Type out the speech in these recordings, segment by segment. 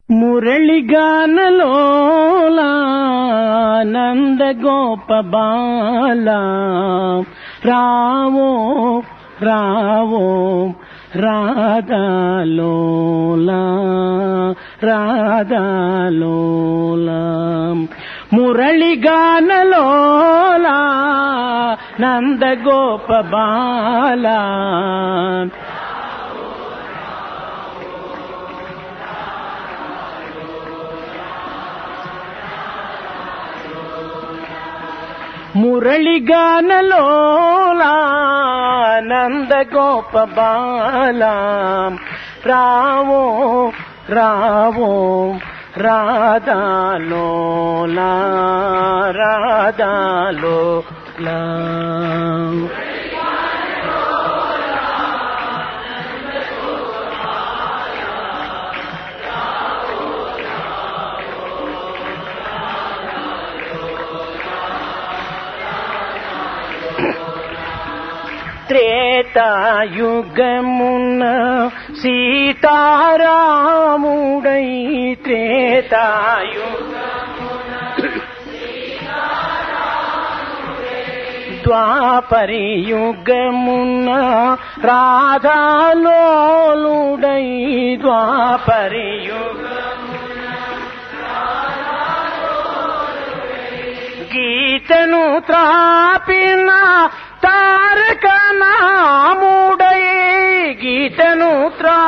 మురళిగానలోలానంద గోప బాల రావో రావో రాధాలోలా రాధాలోలా మురళిగానలోలా నంద గోప బాల మురళిగానలోలా నంద గోప బాల రావో రావో రాధాలోలా రాధాలోలా త్రేతాయుగమున సీతారాముడై త్రేతాయు ద్వాపరియుగమున రాధాలోలుడై ద్వాపరియుగ గీతను త్రాపిన తారక నాముడై గీతను త్రా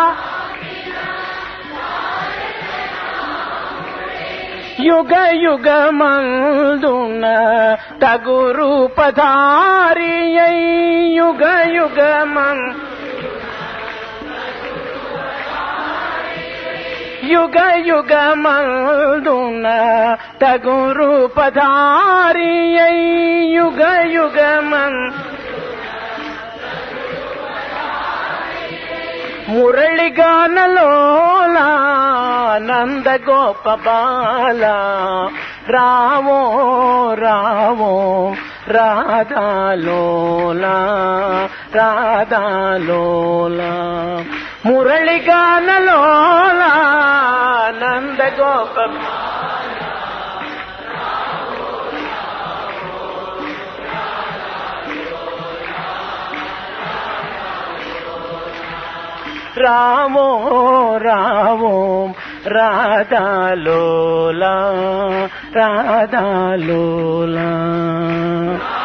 యుగ యుగ మందున తగు రూపధారి యుగ యుగ మం యుగ యుగ మందున తగు రూపధారి యుగ యుగ మం మురళిగానలోలా నంద గోప బాల రావో రావో రాధాలోలా రాధాలోలా మురళిగానలోలా నంద గోప రావో రావో రాధాలోలా రాధాలోలా